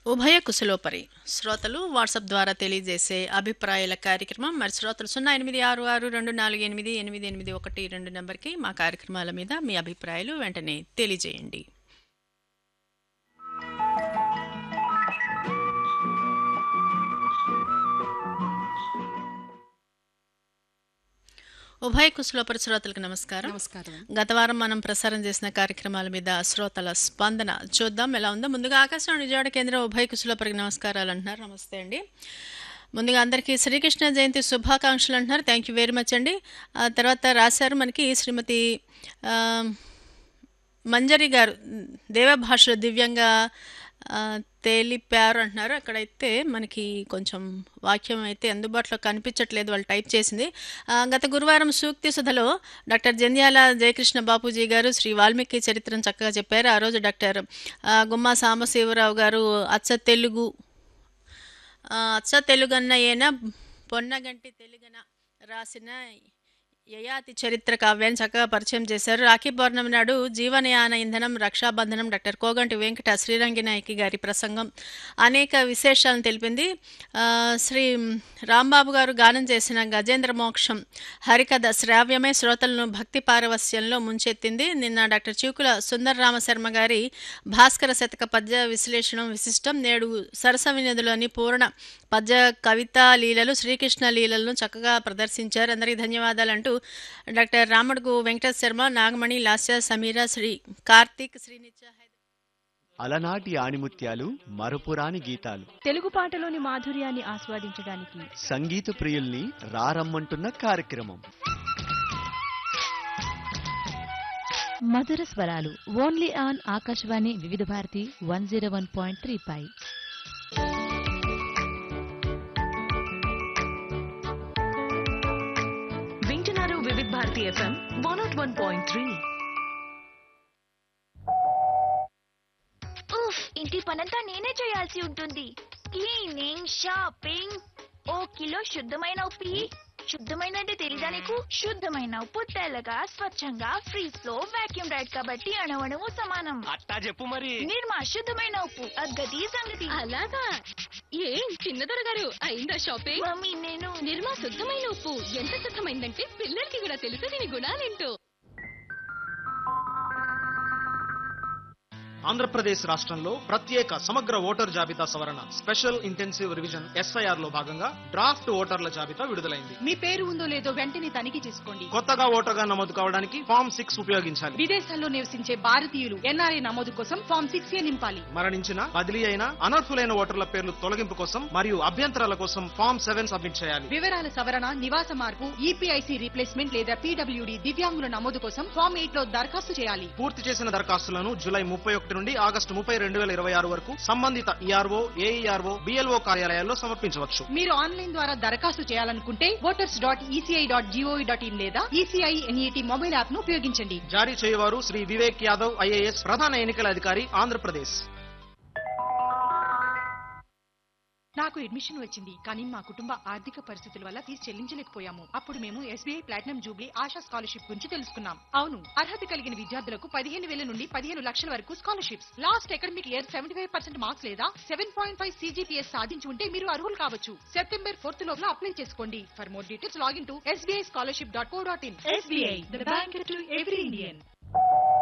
ఉభయ కుశలోపరి శ్రోతలు వాట్సాప్ ద్వారా తెలియజేసే అభిప్రాయాల కార్యక్రమం మరి శ్రోతలు సున్నా ఎనిమిది ఆరు ఆరు రెండు నాలుగు ఎనిమిది ఎనిమిది ఎనిమిది ఒకటి రెండు నెంబర్కి మా కార్యక్రమాల మీద మీ అభిప్రాయాలు వెంటనే తెలియజేయండి ఉభయ కుశలోపరి శ్రోతలకు నమస్కారం నమస్కారం గత వారం మనం ప్రసారం చేసిన కార్యక్రమాల మీద శ్రోతల స్పందన చూద్దాం ఎలా ఉందో ముందుగా ఆకాశవాణి విజయవాడ కేంద్రం ఉభయ కుశలోపరికి నమస్కారాలు అంటున్నారు నమస్తే అండి ముందుగా అందరికీ శ్రీకృష్ణ జయంతి శుభాకాంక్షలు అంటున్నారు థ్యాంక్ యూ వెరీ మచ్ అండి ఆ తర్వాత రాశారు మనకి శ్రీమతి ఆ, మంజరి గారు దేవభాషలో దివ్యంగా ఆ, తేలిపారు అంటున్నారు అక్కడైతే మనకి కొంచెం వాక్యం అయితే అందుబాటులో కనిపించట్లేదు వాళ్ళు టైప్ చేసింది ఆ, గత గురువారం సూక్తి సుధలో డాక్టర్ జంధ్యాల జయకృష్ణ బాపూజీ గారు శ్రీ వాల్మీకి చరిత్రను చక్కగా చెప్పారు ఆ రోజు డాక్టర్ ఆ, గుమ్మా సాంబశివరావు గారు అచ్చ తెలుగు ఆ, అచ్చ తెలుగన్న ఏన పొన్నగంటి తెలుగన రాసిన యయాతి చరిత్ర కావ్యాన్ని చక్కగా పరిచయం చేశారు రాఖీ పౌర్ణమి నాడు జీవనయాన ఇంధనం రక్షాబంధనం డాక్టర్ కోగంటి వెంకట శ్రీరంగి నాయకి గారి ప్రసంగం అనేక విశేషాలను తెలిపింది ఆ, శ్రీ రాంబాబు గారు గానం చేసిన గజేంద్ర మోక్షం హరికథ శ్రావ్యమే శ్రోతలను భక్తి పారవస్యంలో ముంచెత్తింది నిన్న డాక్టర్ చివుకుల సుందర రామశర్మ గారి భాస్కర శతక పద్య విశ్లేషణం విశిష్టం నేడు సరస వినదులోని పూర్ణ పద్య కవితా లీలలు శ్రీకృష్ణ లీలలను చక్కగా ప్రదర్శించారు అందరికీ ధన్యవాదాలు అంటూ డాక్టర్ రామడుగు వెంకట శర్మ నాగమణి లాస్య సమీర శ్రీ కార్తీక్ శ్రీనిత్య హైదరాబాద్ అలనాటి ఆణిముత్యాలు మరపురాని గీతాలు తెలుగు పాటలోని మాధుర్యాన్ని ఆస్వాదించడానికి సంగీత ప్రియుల్ని రారమ్మంటున్న కార్యక్రమం మధుర స్వరాలు only on Akashvani Vividh Bharati one zero one point three పై వింటున్నారు Vividh Bharati FM one nought one point three ఉఫ్ ఇంటి పనంతా నేనే చేయాల్సి ఉంటుంది క్లీనింగ్ షాపింగ్ ఓ కిలో శుద్ధమైన ఉప్పి శుద్ధమైన అంటే తెలీదా నీకు శుద్ధమైన ఉప్పు తెల్లగా స్వచ్ఛంగా ఫ్రీజ్ లో వాక్యూమ్ రైడ్ కాబట్టి అణవణము సమానం అట్టా చెప్పు మరి నిర్మా శుద్ధమైన ఉప్పు అద్గతి సంగతి అలాగా ఏం చిన్నదొర గారు అయిందా షాపింగ్ మమ్మీ నేను నిర్మా శుద్ధమైన ఉప్పు ఎంత శుద్ధమైందంటే పిల్లలకి కూడా తెలుసు దీని గుణాలేంటో ఆంధ్రప్రదేశ్ రాష్ట్రంలో ప్రత్యేక సమగ్ర ఓటర్ జాబితా సవరణ స్పెషల్ ఇంటెన్సివ్ రివిజన్ ఎస్ఐఆర్ లో భాగంగా డ్రాఫ్ట్ ఓటర్ల జాబితా విడుదలైంది మీ పేరు ఉందో లేదో వెంటనే తనిఖీ చేసుకోండి కొత్తగా ఓటర్గా నమోదు కావడానికి ఫామ్ సిక్స్ ఉపయోగించాలి విదేశాల్లో నివసించే భారతీయులు ఎన్ఆర్ఐ నమోదు కోసం ఫామ్ సిక్స్ ఏ నింపాలి మరణించిన బదిలీ అయిన అనర్హులైన ఓటర్ల పేర్లు తొలగింపు కోసం మరియు అభ్యంతరాల కోసం ఫామ్ సెవెన్ సబ్మిట్ చేయాలి వివరాల సవరణ నివాస మార్పు ఈపీఐసి రీప్లేస్మెంట్ లేదా పీడబ్ల్యూడి దివ్యాంగుల నమోదు కోసం ఫామ్ ఎయిట్ లో దరఖాస్తు చేయాలి పూర్తి చేసిన దరఖాస్తులను జూలై ముప్పై ఒకటి నుండి ఆగస్టు ముప్పై రెండు వేల ఇరవై ఆరు వరకు సంబంధిత ఈఆర్ఓ ఏఈఆర్ఓ బిఎల్ఓ కార్యాలయాల్లో సమర్పించవచ్చు మీరు ఆన్లైన్ ద్వారా దరఖాస్తు చేయాలనుకుంటే voters dot ECI dot GOV dot in లేదా ఈసీఐ ఎన్ఈటి మొబైల్ యాప్ ను ఉపయోగించండి జారీ చేయవారు శ్రీ వివేక్ యాదవ్ ఐఏఎస్ ప్రధాన ఎన్నికల అధికారి ఆంధ్రప్రదేశ్ నాకు అడ్మిషన్ వచ్చింది కానీ మా కుటుంబ ఆర్థిక పరిస్థితుల వల్ల ఫీజు చెల్లించలేకపోయాము అప్పుడు మేము SBI platinum jubilee Asha scholarship గురించి తెలుసుకున్నాం అవును అర్హత కలిగిన విద్యార్థులకు పదిహేను వేల నుండి పదిహేను లక్షల వరకు scholarships last academic year seventy five percent marks లేదా సెవెన్ పాయింట్ ఫైవ్ సీజీపీఎస్ సాధించి ఉంటే మీరు అర్హులు కావచ్చు సెప్టెంబర్ ఫోర్త్ లోపల అప్లై చేసుకోండి for more details log in to SBI scholarship dot co dot in SBI the bank to every Indian